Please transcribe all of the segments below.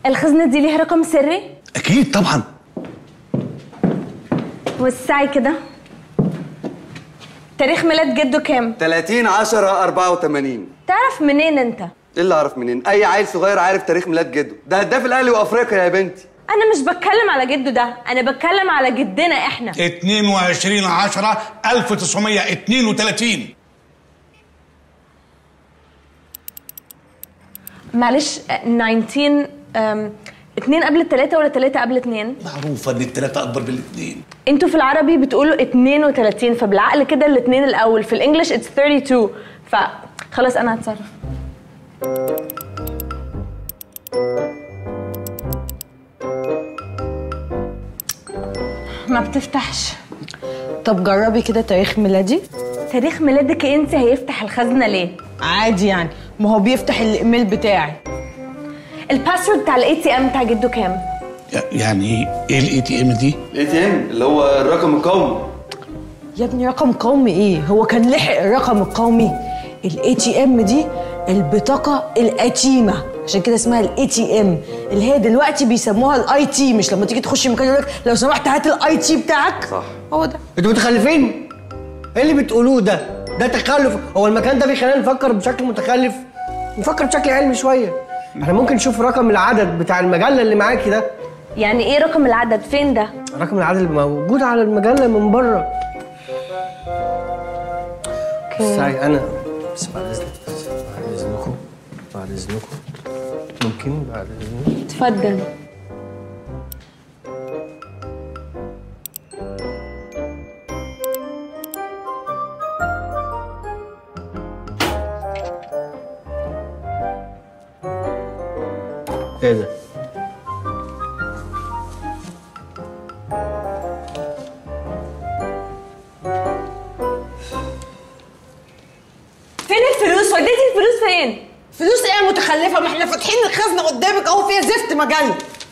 الخزنة دي ليها رقم سري اكيد طبعا وسعي كده تاريخ ميلاد جده كام 30 10 84 تعرف منين انت ايه اللي اعرف منين اي عيل صغير عارف تاريخ ميلاد جده ده هداف الاهلي وافريقيا يا بنتي انا مش بتكلم على جده ده انا بتكلم على جدنا احنا 22 10 1932 معلش آه، 19 أم، اتنين قبل التلاتة ولا تلاتة قبل اتنين؟ معروفه ان الثلاثه اكبر من الاثنين انتوا في العربي بتقولوا 32 فبالعقل كده الاتنين الاول في الانجليش اتس 32 فخلاص انا هتصرف ما بتفتحش طب جربي كده تاريخ ميلادي تاريخ ميلادك انت هيفتح الخزنه ليه؟ عادي يعني ما هو بيفتح الايميل بتاعي الباسورد بتاع الاي تي ام بتاع جده كام؟ يعني ايه الاي تي ام دي الاي تي ام اللي هو الرقم القومي يا ابني رقم قومي ايه هو كان لحق الرقم القومي الاي تي ام دي البطاقه القديمه عشان كده اسمها الاي تي ام اللي هي دلوقتي بيسموها الاي تي مش لما تيجي تخش مكان يقول لك لو سمحت هات الاي تي بتاعك صح هو ده انتوا متخلفين ايه اللي بتقولوه ده ده تخلف هو المكان ده بيخلينا نفكر بشكل متخلف نفكر بشكل علمي شويه احنا ممكن نشوف رقم العدد بتاع المجله اللي معاكي ده يعني ايه رقم العدد فين ده؟ رقم العدد اللي موجود على المجله من بره ساي انا بس بعد اذنك بعد اذنكم بعد اذنكم ممكن بعد اذنكم اتفضل ايه ده فين الفلوس؟ وديتي الفلوس فين؟ فلوس ايه يا متخلفه ما احنا فاتحين الخزنه قدامك اهو فيها زفت مجله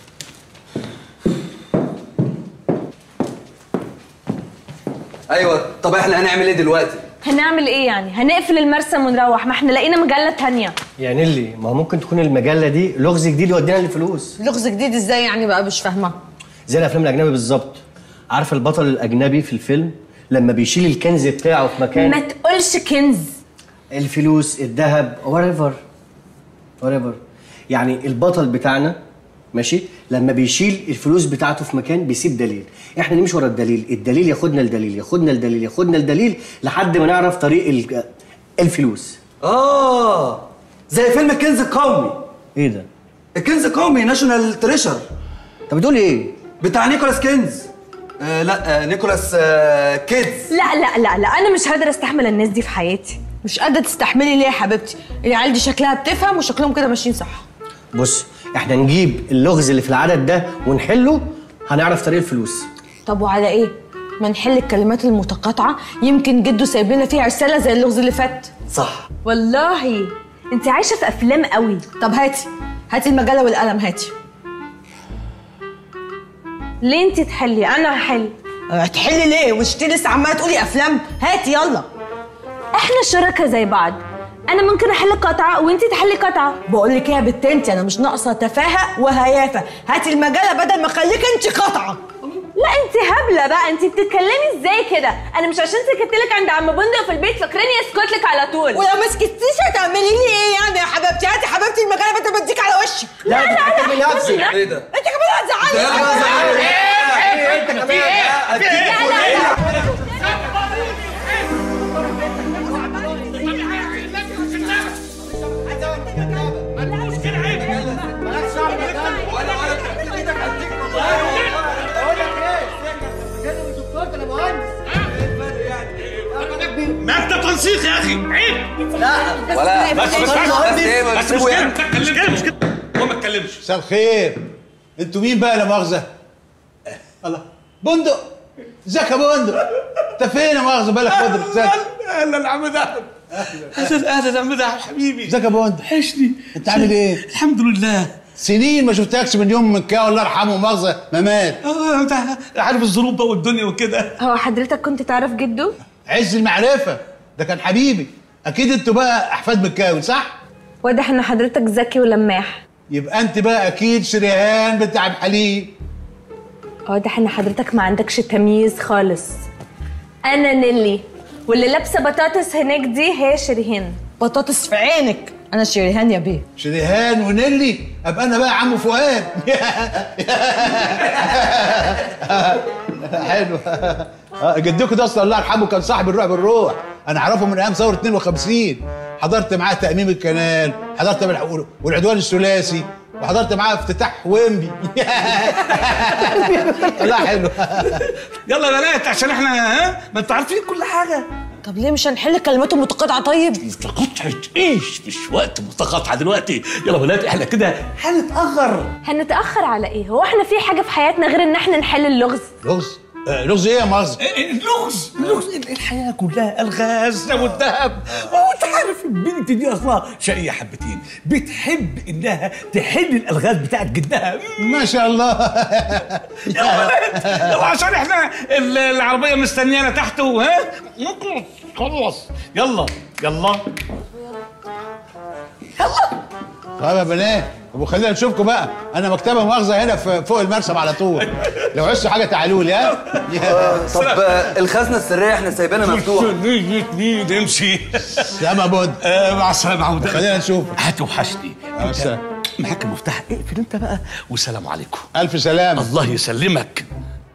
ايوه طب احنا هنعمل ايه دلوقتي هنعمل ايه يعني؟ هنقفل المرسم ونروح ما احنا لقينا مجلة تانية يعني اللي ما هو ممكن تكون المجله دي لغز جديد يودينا للفلوس لغز جديد ازاي يعني بقى مش فاهمه زي الافلام الاجنبي بالظبط عارفه البطل الاجنبي في الفيلم لما بيشيل الكنز بتاعه في مكان ما تقولش كنز الفلوس الذهب whatever whatever يعني البطل بتاعنا ماشي لما بيشيل الفلوس بتاعته في مكان بيسيب دليل احنا نمشي ورا الدليل الدليل ياخدنا الدليل ياخدنا الدليل ياخدنا الدليل لحد ما نعرف طريق ال- الفلوس اه زي فيلم الكنز القومي ايه ده الكنز القومي ناشونال تريشر طب بتقول ايه بتاع نيكولاس كينز آه لا آه نيكولاس آه كيدز لا لا لا لا انا مش قادرة استحمل الناس دي في حياتي مش قادره تستحملي ليه يا حبيبتي العيال دي شكلها بتفهم وشكلهم كده ماشيين صح بص احنا نجيب اللغز اللي في العدد ده ونحله هنعرف طريق الفلوس طب وعلى ايه ما نحل الكلمات المتقاطعه يمكن جده سايب لنا فيها رساله زي اللغز اللي فات صح والله انت عايشة في افلام قوي طب هاتي هاتي المجله والقلم هاتي ليه انت تحلي انا هحل هتحلي ليه وانت لسه عماله تقولي افلام هاتي يلا احنا شركاء زي بعض انا ممكن احل قطعة وانت تحلي قطعة بقول لك ايه يا بت انت انا مش ناقصه تفاهه وهيافه هاتي المجله بدل ما اخليك انت قطعه لا انت هبله بقى انت بتتكلمي ازاي كده انا مش عشان سكتلك عند عم بندق في البيت فاكراني اسكت لك على طول ولو ما سكتيش هتعملي لي ايه يعني يا حبيبتي هاتي حبيبتي المجله بدل ما اديك على وشك لا لا لا لا نفسك ايه ده انت كمان هتزعلي انت كمان مكتب تنسيق يا اخي عيب ولا بس بس بس ايه ما بس مش تسيبه كده يعني مش كده مش كده هو ما اتكلمش مساء الخير انتوا مين بقى لا مؤاخذه الله بندق ازيك يا بندق انت فين يا مؤاخذه بالك فتره ازيك اهلا يا عم دهب اهلا اهلا يا عم دهب حبيبي ازيك يا بندق وحشني انت عامل ايه الحمد لله سنين ما شفتكش من يوم من كا الله يرحمه مؤاخذه ما مات اه انت عارف الظروف بقى والدنيا وكده هو حضرتك كنت تعرف جده عز المعرفه ده كان حبيبي اكيد انتوا بقى احفاد مكاوي صح واضح ان حضرتك ذكي ولماح يبقى انت بقى اكيد شريهان بتاع الحليب واضح ان حضرتك ما عندكش تمييز خالص انا نيلي واللي لابسه بطاطس هناك دي هي شيرين بطاطس في عينك انا شريهان يا بيه شريهان ونيلي ابقى انا بقى عمو فؤاد حلو آه، جدكم ده اصلا الله يرحمه كان صاحب الروح بالروح انا اعرفه من ايام ثوره 52 حضرت معاه تاميم الكنال حضرت بالع- والعدوان الثلاثي وحضرت معاه افتتاح ويمبي الله حلو يلا يا بنات عشان احنا ها ما انتوا عارفين كل حاجه طب ليه مش هنحل كلماته متقاطعه طيب متقاطعة ايش مش وقت متقاطعة دلوقتي يلا بنات احنا كده هنتأخر هنتاخر على ايه هو احنا في حاجه في حياتنا غير ان احنا نحل اللغز لغز آه، لغز ايه يا مؤاخذة اللغز اللغز الحياة كلها الغاز والذهب وهو انت عارف البنت دي اصلا شقية حبتين بتحب انها تحل الالغاز بتاعت جدها ما شاء الله يلا بنات لو عشان احنا ال- العربية مستنيانا تحت ها نخلص خلص يلا يلا طيب يا بنات ابو خلينا نشوفكم بقى انا مكتبه مؤاخذه هنا في فوق المرسم على طول لو عايزوا حاجه تعالوا لي ها طب آه، الخزنه السريه احنا سايبينها مفتوحه نمشي سلام بود آه، مع السلامة عودة خلينا نشوف هتوحشني مع السلامة. معاك المفتاح اقفل انت بقى والسلام عليكم الف سلامه الله يسلمك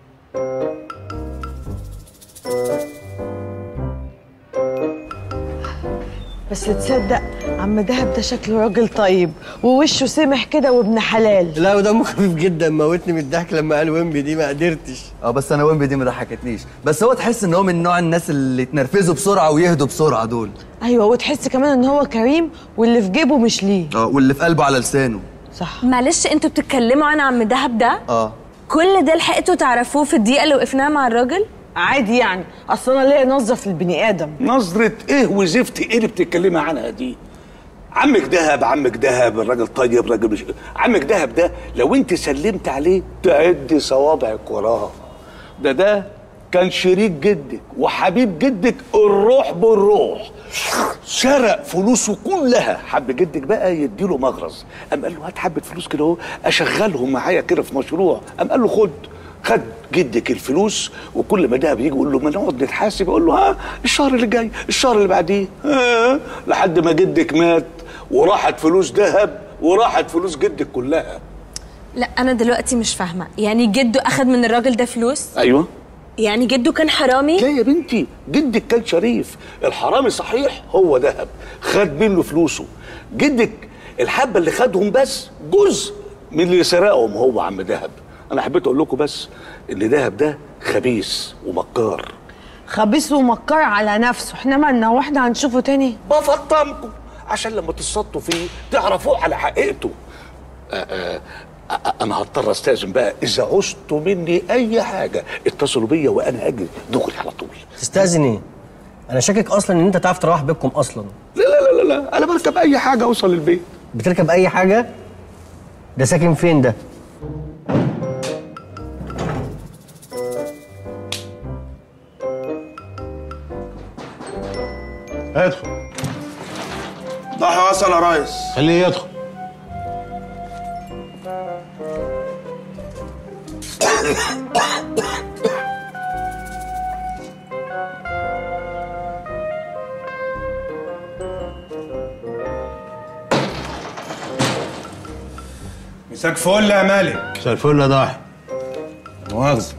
بس تصدق عم دهب ده شكله راجل طيب ووشه سمح كده وابن حلال لا ودمه خفيف جدا موتني من الضحك لما قال ويمبي دي ما قدرتش اه بس انا ويمبي دي ما ضحكتنيش بس هو تحس ان هو من نوع الناس اللي يتنرفزوا بسرعه ويهدوا بسرعه دول ايوه وتحس كمان ان هو كريم واللي في جيبه مش ليه اه واللي في قلبه على لسانه صح معلش انتوا بتتكلموا عن عم دهب ده اه كل ده لحقتوا تعرفوه في الدقيقه اللي وقفناها مع الراجل عادي يعني اصل انا ليا نظره في البني ادم نظرة ايه وزفت ايه اللي بتتكلمي عنها دي عمك دهب عمك دهب الراجل طيب راجل مش عمك دهب ده لو انت سلمت عليه تعدي صوابعك وراه ده ده كان شريك جدك وحبيب جدك الروح بالروح سرق فلوسه كلها حب جدك بقى يديله مغرز قام قال له هات حبه فلوس كده اهو اشغلهم معايا كده في مشروع قام قال له خد خد جدك الفلوس وكل ما دهب يجي يقول له ما نقعد نتحاسب يقول له ها الشهر اللي جاي الشهر اللي بعديه ها لحد ما جدك مات وراحت فلوس دهب وراحت فلوس جدك كلها لا انا دلوقتي مش فاهمه يعني جده اخد من الراجل ده فلوس ايوه يعني جده كان حرامي لا يا بنتي جدك كان شريف الحرامي صحيح هو دهب خد منه فلوسه جدك الحبه اللي خدهم بس جزء من اللي سرقهم هو عم دهب انا حبيت اقول لكم بس ان دهب ده خبيث ومكار خبيث ومكار على نفسه احنا مالنا واحنا هنشوفه تاني بفطمكم عشان لما تصطوا فيه تعرفوه على حقيقته آه، آه، آه، انا هضطر استاذن بقى اذا عوزتوا مني اي حاجه اتصلوا بيا وانا اجي دغري على طول تستاذن ايه انا شاكك اصلا ان انت تعرف تروح بيتكم اصلا لا لا لا لا لا انا بركب اي حاجه اوصل البيت بتركب اي حاجه ده ساكن فين ده ادخل ضحى وصل يا ريس خليه يدخل مساك فل يا مالك مساء الفل يا ضاحي مؤاخذة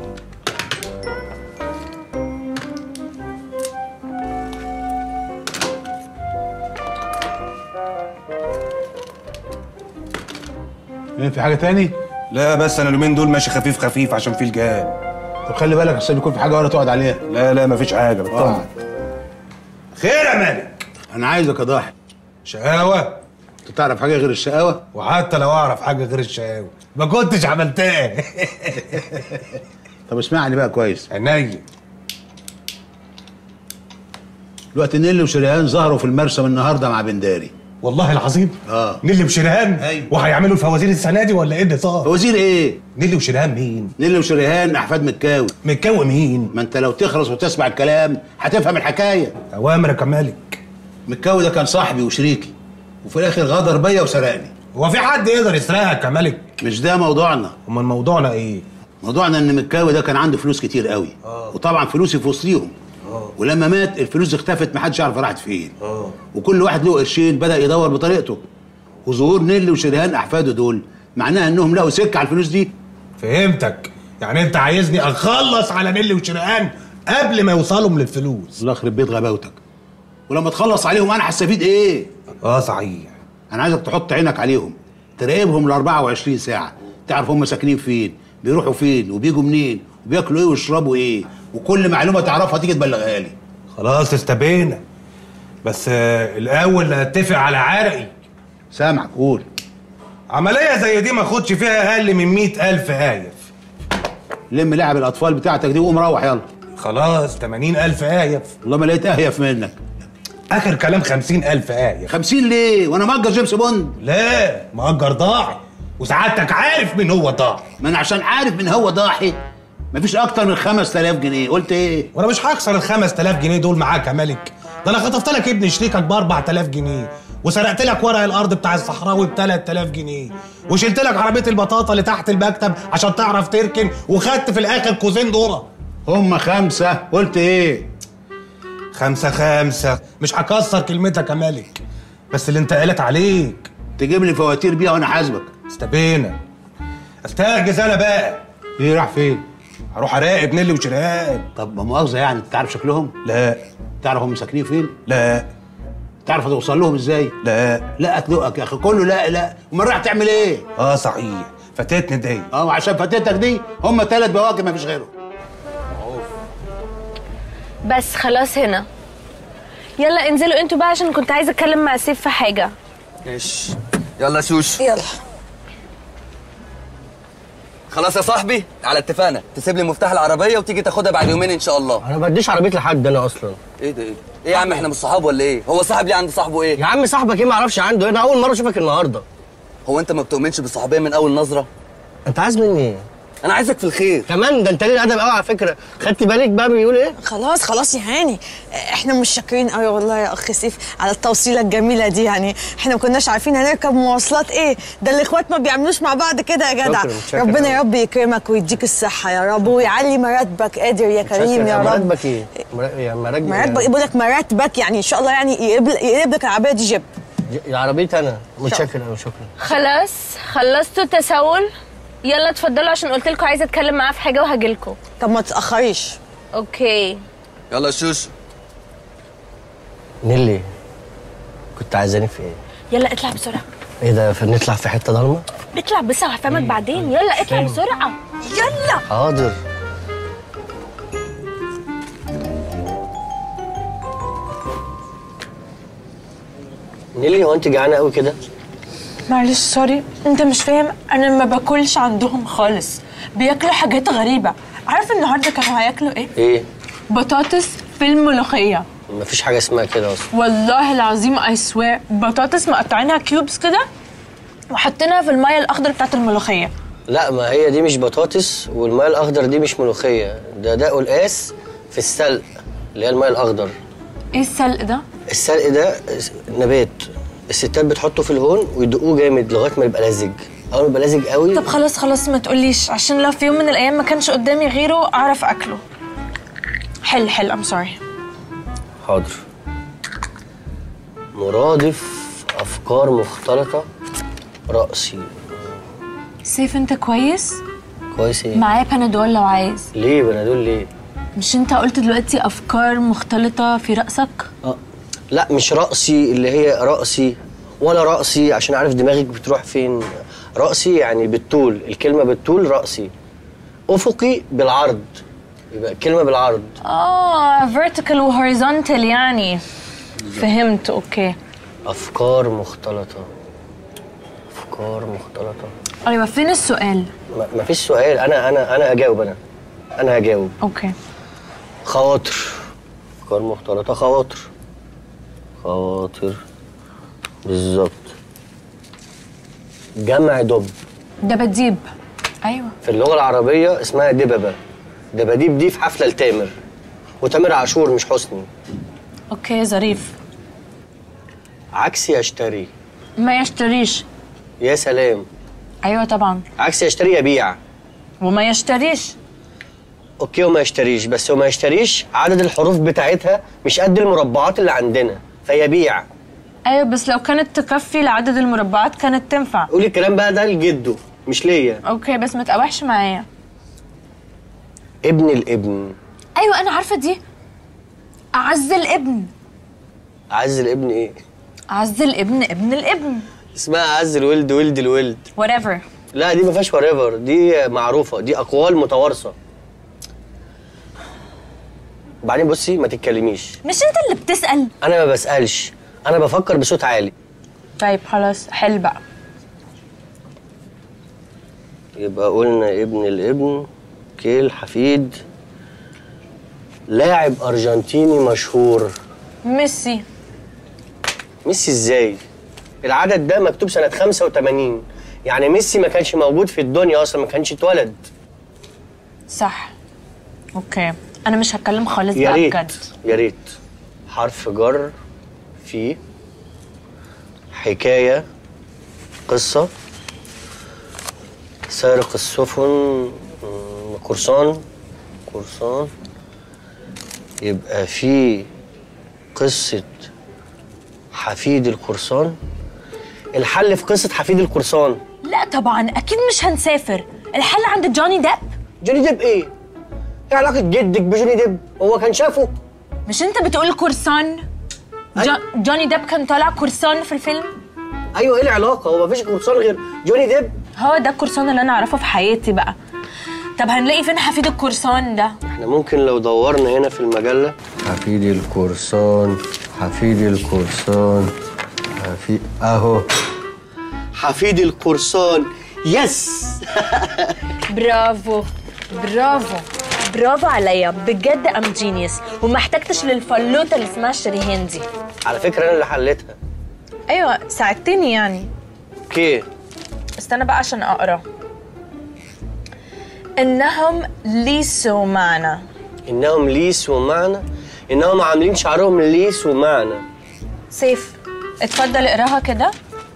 ايه في حاجه تاني لا بس انا اليومين دول ماشي خفيف خفيف عشان في الجهاد طب خلي بالك عشان يكون في حاجه ورا تقعد عليها لا لا مفيش حاجة بطمن آه. خير يا مالك انا عايزك يا ضاحي شقاوة انت تعرف حاجه غير الشقاوه وحتى لو اعرف حاجة غير الشقاوة ما كنتش عملتها طب اسمعني بقى كويس عينيا دلوقتي نيلي وشريهان ظهروا في المرسم النهارده مع بنداري والله العظيم آه. نيلي وشريهان أيوة. وهيعملوا الفوازير السنة دي ولا ايه النظام؟ وزير ايه نيلي وشريهان مين؟ نيلي وشريهان احفاد مكاوي متكون مين؟ ما انت لو تخلص وتسمع الكلام هتفهم الحكايه اوامرك يا مالك مكاوي ده كان صاحبي وشريكي وفي الاخر غدر بيا وسرقني هو في حد يقدر يسرقك يا ملك مش ده موضوعنا امال موضوعنا ايه موضوعنا ان مكاوي ده كان عنده فلوس كتير قوي وطبعا فلوسي في وسطيهم ولما مات الفلوس اختفت محدش يعرف راحت فين وكل واحد له قرشين بدا يدور بطريقته وظهور نيل وشريهان احفاده دول معناها انهم لقوا سكه على الفلوس دي فهمتك يعني انت عايزني اخلص على نيلي وشرقان قبل ما يوصلوا من الفلوس الله يخرب بيت غباوتك ولما تخلص عليهم انا هستفيد ايه اه صحيح انا عايزك تحط عينك عليهم تراقبهم ال 24 ساعه تعرف هم ساكنين فين بيروحوا فين وبيجوا منين وبياكلوا ايه ويشربوا ايه وكل معلومه تعرفها تيجي تبلغها لي خلاص استبينا بس آه الاول اتفق على عرقي سامعك قول عمليه زي دي ما اخدش فيها اقل من مئة الف هايف لم لعب الاطفال بتاعتك دي وقوم روح يلا خلاص 80 الف هايف والله ما لقيت اهيف منك اخر كلام 50 الف هايف 50 ليه وانا مأجر جيمس بوند لا مأجر ضاعي وسعادتك عارف مين هو ضاعي ما انا عشان عارف من هو ضاحي مفيش اكتر من 5000 جنيه قلت ايه وانا مش هكسر ال 5000 جنيه دول معاك يا ملك ده انا خطفت لك ابن شريكك ب 4000 جنيه وسرقت لك ورق الارض بتاع الصحراوي ب 3000 جنيه وشلت لك عربيه البطاطا اللي تحت المكتب عشان تعرف تركن وخدت في الاخر كوزين ذره هم خمسة قلت ايه خمسة خمسة مش هكسر كلمتك يا ملك بس اللي انت قالت عليك تجيب لي فواتير بيها وانا حاسبك استبينا استهجز انا بقى ايه راح فين هروح اراقب نيلي وشرقان طب ما مؤاخذه يعني انت تعرف شكلهم لا تعرف هم ساكنين فين لا تعرف هتوصل لهم ازاي لا لا اتلقك يا اخي كله لا لا امال راح تعمل ايه اه صحيح فاتتني دي اه وعشان فاتتك دي هم ثلاث بواكب مفيش غيرهم بس خلاص هنا يلا انزلوا انتوا بقى عشان كنت عايزه اتكلم مع سيف في حاجه ماشي يلا شوش يلا خلاص يا صاحبي على اتفاقنا تسيب لي مفتاح العربيه وتيجي تاخدها بعد يومين ان شاء الله انا ما بديش عربيه لحد انا اصلا ايه ده ايه ده؟ ايه يا عم احنا مش صحاب ولا ايه هو صاحب ليه عند صاحبه ايه يا عم صاحبك ايه ما اعرفش عنده ايه انا اول مره اشوفك النهارده هو انت ما بتؤمنش بالصحوبيه من اول نظره انت عايز مني ايه انا عايزك في الخير كمان ده انت ليه ادب قوي على فكره خدت بالك بقى بيقول ايه خلاص خلاص يا هاني احنا مش شاكرين قوي والله يا اخ سيف على التوصيله الجميله دي يعني احنا ما كناش عارفين هنركب مواصلات ايه ده الاخوات ما بيعملوش مع بعض كده يا جدع شكراً، شكراً ربنا أوي. يا رب يكرمك ويديك الصحه يا رب ويعلي مراتبك قادر يا كريم يا رب مراتبك ايه مرا- يا مراتبك مراتبك بقول لك مراتبك يعني ان شاء الله يعني يقلب يقلب لك العربيه دي جيب يا عربيتي انا متشكر قوي شكرا خلاص خلصتوا التسول يلا اتفضلوا عشان قلت لكم عايزه اتكلم معاه في حاجه وهجيلكوا طب ما تتاخريش اوكي يلا يا شوش نيلي كنت عايزاني في ايه يلا اطلع بسرعه ايه ده فنطلع في حته ضلمه اطلع بس هفهمك بعدين يلا اطلع بسرعه يلا حاضر نيلي هو انت جعانه قوي كده معلش سوري انت مش فاهم انا ما باكلش عندهم خالص بياكلوا حاجات غريبه عارف النهارده كانوا هياكلوا ايه ايه بطاطس في الملوخيه مفيش حاجه اسمها كده اصلا والله العظيم اي سوير بطاطس مقطعينها كيوبس كده وحاطينها في الميه الاخضر بتاعت الملوخيه لا ما هي دي مش بطاطس والماء الاخضر دي مش ملوخيه ده ده قلقاس في السلق اللي هي الماء الاخضر ايه السلق ده السلق ده نبات الستات بتحطه في الهون ويدقوه جامد لغايه ما يبقى لزج اول ما يبقى لزج قوي طب خلاص خلاص ما تقوليش عشان لو في يوم من الايام ما كانش قدامي غيره اعرف اكله حل حل ام سوري حاضر مرادف افكار مختلطه راسي سيف انت كويس كويس ايه معايا بنادول لو عايز ليه بنادول ليه مش انت قلت دلوقتي افكار مختلطه في راسك اه لا مش رأسي اللي هي رأسي ولا رأسي عشان عارف دماغك بتروح فين رأسي يعني بالطول الكلمة بالطول رأسي أفقي بالعرض يبقى الكلمة بالعرض اه vertical و horizontal يعني فهمت اوكي أفكار مختلطة أفكار مختلطة ايوه فين السؤال ما مفيش سؤال أنا أنا أنا أجاوب أنا أنا هجاوب اوكي خواطر أفكار مختلطة خواطر خواطر بالظبط جمع دب دباديب ايوه في اللغة العربية اسمها دببة دباديب دي في حفلة لتامر وتامر عاشور مش حسني اوكي ظريف عكس يشتري ما يشتريش يا سلام ايوه طبعا عكس يشتري يبيع وما يشتريش اوكي وما يشتريش بس وما يشتريش عدد الحروف بتاعتها مش قد المربعات اللي عندنا فيبيع ايوه بس لو كانت تكفي لعدد المربعات كانت تنفع قولي الكلام بقى ده لجده مش ليا اوكي بس ما تقاوحش معايا ابن الابن ايوه انا عارفه دي اعز الابن عز الابن ايه اعز الابن ابن الابن اسمها عز الولد ولد الولد whatever لا دي ما فيهاش وريفر دي معروفه دي اقوال متوارثه وبعدين بصي ما تتكلميش مش انت اللي بتسال انا ما بسالش انا بفكر بصوت عالي طيب خلاص حل بقى يبقى قلنا ابن الابن كيل حفيد لاعب ارجنتيني مشهور ميسي ميسي ازاي العدد ده مكتوب سنه 85 يعني ميسي ما كانش موجود في الدنيا اصلا ما كانش اتولد صح اوكي انا مش هتكلم خالص يا بقى ريت بجد يا ريت حرف جر في حكاية قصة سارق السفن مم، قرصان قرصان يبقى في قصة حفيد القرصان الحل في قصة حفيد القرصان لا طبعا اكيد مش هنسافر الحل عند جوني ديب جوني ديب ايه؟ ايه علاقة جدك بجوني ديب؟ هو كان شافه؟ مش انت بتقول قرصان جو جوني ديب كان طالع قرصان في الفيلم ايوه ايه العلاقة؟ هو مفيش قرصان غير جوني ديب؟ هو ده القرصان اللي انا اعرفه في حياتي بقى طب هنلاقي فين حفيد القرصان ده احنا ممكن لو دورنا هنا في المجلة حفيد القرصان حفيد القرصان حفيد اهو حفيد القرصان يس برافو برافو برافو عليا بجد ام جينيوس وما احتجتش للفلوته اللي اسمها شريهان دي على فكرة انا اللي حليتها ايوه ساعدتني يعني اوكي استنى بقى عشان اقرا انهم ليسوا معنا انهم ليس ومعنى انهم عاملين شعرهم ليس ومعنى سيف اتفضل اقراها كده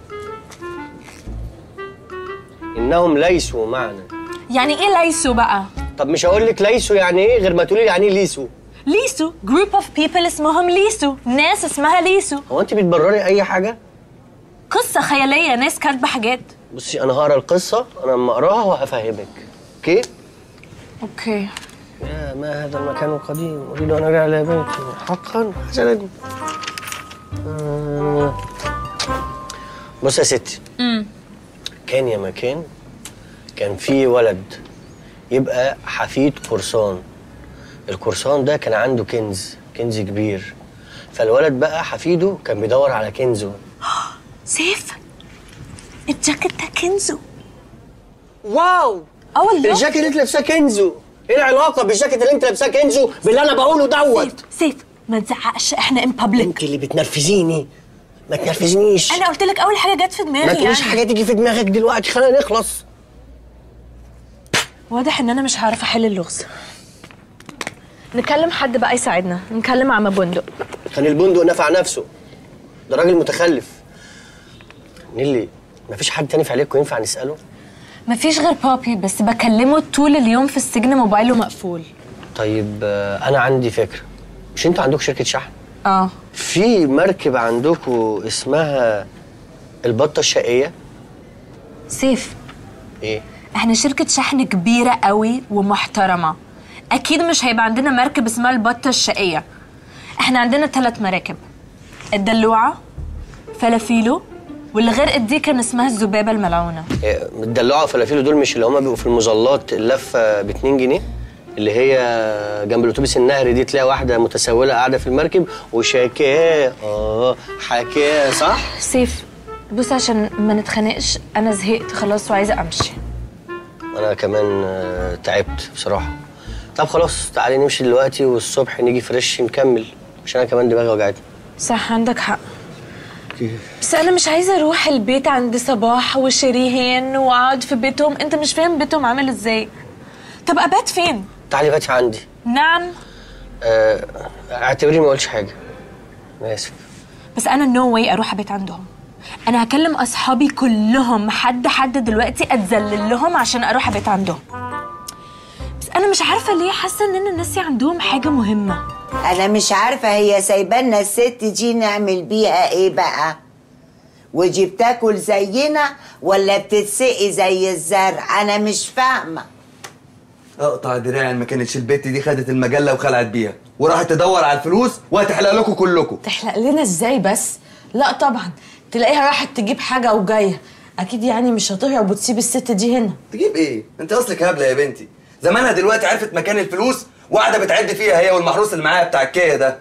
انهم ليسوا معنى يعني ايه ليسوا بقى طب مش هقول لك ليسوا يعني ايه غير ما تقولي يعني ايه ليسوا ليسوا جروب اوف بيبل اسمهم ليسوا ناس اسمها ليسوا هو انت بتبرري اي حاجة قصه خياليه ناس كاتبه حاجات بصي انا هقرا القصة انا لما اقراها وهفهمك اوكي اوكي يا ما هذا المكان القديم أريد أن أرجع إلى بيتي حقا حسنا آه. بص يا ستي كان يا مكان كان في ولد يبقى حفيد قرصان القرصان ده كان عنده كنز كنز كبير فالولد بقى حفيده كان بيدور على كنزه سيف الجاكيت ده كنزو واو اه والله الجاكيت اللي انت لابساه كنزه ايه العلاقه بالجاكيت اللي انت لابساه كنزه باللي انا بقوله دوت سيف ما تزعقش احنا ان بابليك انت اللي بتنرفزيني ما تنرفزنيش انا قلت لك اول حاجه جت في ما دماغي تقوليش يعني حاجه تيجي في دماغك دلوقتي خلينا نخلص واضح ان انا مش هعرف احل اللغز نكلم حد بقى يساعدنا نكلم عم بندق كان البندق نفع نفسه ده راجل متخلف نيلي مفيش حد تاني في عليكم ينفع نساله مفيش غير بابي بس بكلمه طول اليوم في السجن موبايله مقفول طيب آه، انا عندي فكره مش انتوا عندكم شركه شحن اه في مركب عندكم اسمها البطه الشقيه سيف ايه احنا شركة شحن كبيرة قوي ومحترمة اكيد مش هيبقى عندنا مركب اسمها البطة الشقية احنا عندنا ثلاث مراكب الدلوعة فلافيلو واللي غرقت دي كان اسمها الذبابة الملعونة إيه، الدلوعه وفلافيلو دول مش اللي هما بيبقوا في المظلات اللفه ب 2 جنيه اللي هي جنب الاتوبيس النهري دي تلاقي واحده متسوله قاعده في المركب وشاكاه اه حكاه صح؟ سيف بص عشان ما نتخانقش انا زهقت خلاص وعايزة امشي انا كمان آه، تعبت بصراحه طب خلاص تعالي نمشي دلوقتي والصبح نيجي فريش نكمل عشان انا كمان دماغي وجعتني صح عندك حق بس انا مش عايزة اروح البيت عند صباح وشريهان واقعد في بيتهم انت مش فاهم بيتهم عامل ازاي طب ابات فين تعالي باتي عندي نعم آه، اعتبريني ما قلتش حاجه انا اسف بس انا نو واي اروح ابات عندهم انا هكلم اصحابي كلهم حد حد دلوقتي اتذلل لهم عشان اروح ابيت عندهم بس انا مش عارفه ليه حاسه ان انا ناسي عندهم حاجه مهمه انا مش عارفه هي سايبانا الست دي نعمل بيها ايه بقى ودي بتاكل زينا ولا بتتسقي زي الزرع انا مش فاهمه اقطع دراعي ما كانتش البت دي خدت المجله وخلعت بيها وراحت تدور على الفلوس وهتحلق لكم كلكم تحلق لنا ازاي بس لا طبعا تلاقيها راحت تجيب حاجه وجايه اكيد يعني مش هتهرب وتسيب الست دي هنا تجيب ايه انت اصلك هبله يا بنتي زمانها دلوقتي عرفت مكان الفلوس وقاعده بتعد فيها هي والمحروس اللي معاها بتاع الكيا ده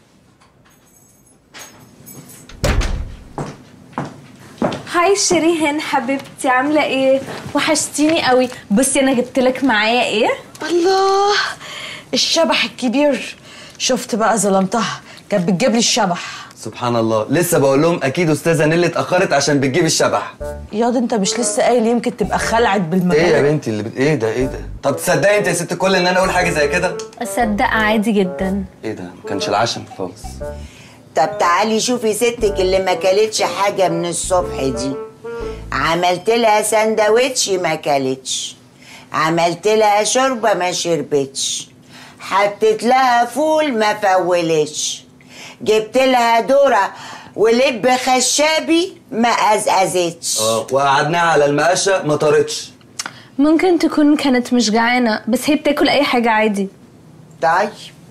هاي شيرين حبيبتي عامله ايه وحشتيني قوي بصي انا جبت لك معايا ايه الله الشبح الكبير شفت بقى ظلمتها كانت بتجيب لي الشبح سبحان الله لسه بقول لهم اكيد استاذه نيلي اتاخرت عشان بتجيب الشبح ياض انت مش لسه قايل يمكن تبقى خلعت بالمجال ايه يا بنتي اللي بت... ايه ده ايه ده طب تصدقي انت يا ست الكل ان انا اقول حاجه زي كده اصدق عادي جدا ايه ده ما كانش العشم خالص طب تعالي شوفي ستك اللي ما كلتش حاجه من الصبح دي عملت لها سندوتش ما كلتش عملت لها شوربه ما شربتش حطيت لها فول ما فولتش جبت لها ذره ولب خشابي ما ازازتش اه وقعدناها على المقشه ما طارتش ممكن تكون كانت مش جعانه بس هي بتاكل اي حاجه عادي طيب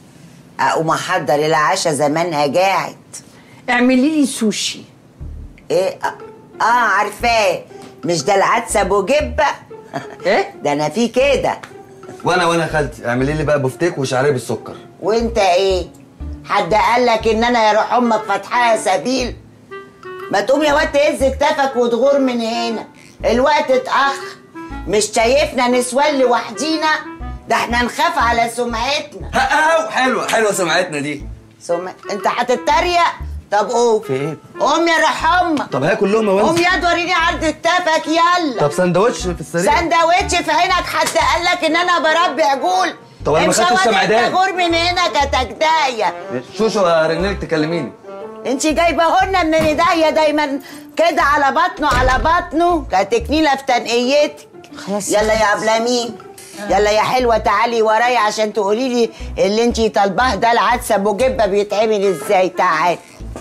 اقوم احضر العشاء زمانها جاعت اعملي لي سوشي ايه اه عارفاه مش ده العدس ابو جبه ايه ده انا في كده وانا وانا خالتي اعملي لي بقى بفتيك وشعريه بالسكر وانت ايه حد قال لك ان انا يا روح امك فاتحاها سبيل ما تقوم يا واد تهز كتافك وتغور من هنا الوقت اتاخر مش شايفنا نسوان لوحدينا ده احنا نخاف على سمعتنا ها حلوه حلوه سمعتنا دي سم... انت هتتريق طب قوم في ايه قوم يا روح امك طب هاكل لقمه قوم وانزل يا وريني عرض كتافك يلا طب سندوتش في السريع سندوتش في عينك حد قال لك ان انا بربي عجول طب أنا ما امشي خدتش وادي سمعدان. غور من هنا كتجدايه شوشو ارنلك تكلميني انت جايبه لنا من ايديا دايما كده على بطنه على بطنه كتكنيله في تنقيتك خلاص يلا يا عبلامين يلا يا حلوه تعالي ورايا عشان تقولي لي اللي انت طالباه ده العدس ابو جبه بيتعمل ازاي تعالي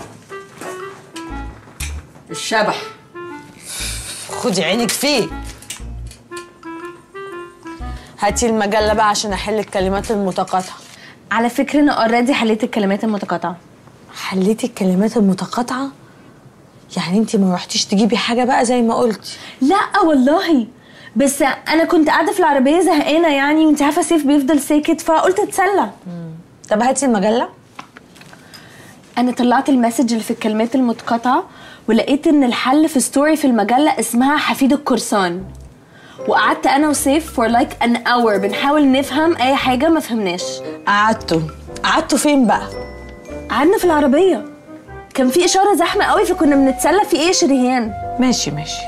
الشبح خدي عينك فيه هاتي المجلة بقى عشان احل الكلمات المتقاطعة على فكره انا اوريدي حليت الكلمات المتقاطعه حليتي الكلمات المتقاطعة يعني انت ما رحتيش تجيبي حاجة بقى زي ما قلتي لا والله بس انا كنت قاعده في العربيه زهقانه يعني وانت عارفه سيف بيفضل ساكت فقلت اتسلى طب هاتي المجلة انا طلعت المسج اللي في الكلمات المتقاطعه ولقيت ان الحل في ستوري في المجله اسمها حفيد القرصان وقعدت انا وسيف فور لايك ان اور بنحاول نفهم اي حاجه ما فهمناش قعدتوا قعدتوا فين بقى قعدنا في العربيه كان في اشاره زحمه قوي فكنا بنتسلى في ايه يا شريهان ماشي ماشي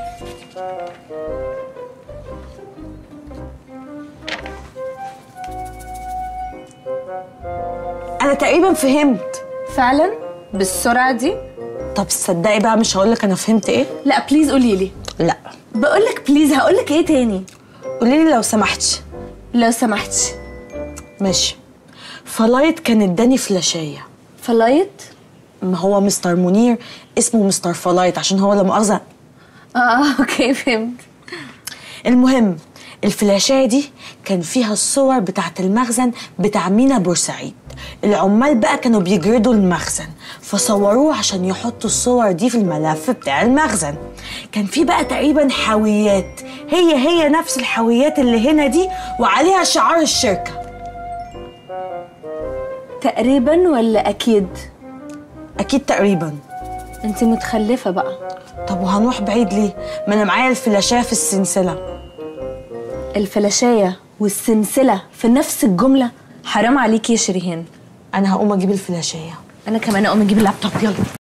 انا تقريبا فهمت فعلا بالسرعه دي طب تصدقي بقى مش هقولك انا فهمت ايه لا بليز قولي لي لا بقول لك بليز هقول لك ايه تاني قولي لي لو سمحتي لو سمحتي ماشي فلايت كان اداني فلاشيه فلايت ما هو مستر منير اسمه مستر فلايت عشان هو لا مؤاخذه اه اوكي فهمت المهم الفلاشايه دي كان فيها الصور بتاعت المخزن بتاع مينا بورسعيد العمال بقى كانوا بيجردوا المخزن فصوروه عشان يحطوا الصور دي في الملف بتاع المخزن كان في بقى تقريبا حاويات هي هي نفس الحاويات اللي هنا دي وعليها شعار الشركه تقريبا ولا اكيد اكيد تقريبا انت متخلفه بقى طب وهنروح بعيد ليه ما انا معايا الفلاشايه في السلسله الفلاشايه والسلسله في نفس الجمله حرام عليكي يا شريهان انا هقوم اجيب الفلاشايه انا كمان اقوم اجيب اللابتوب يلا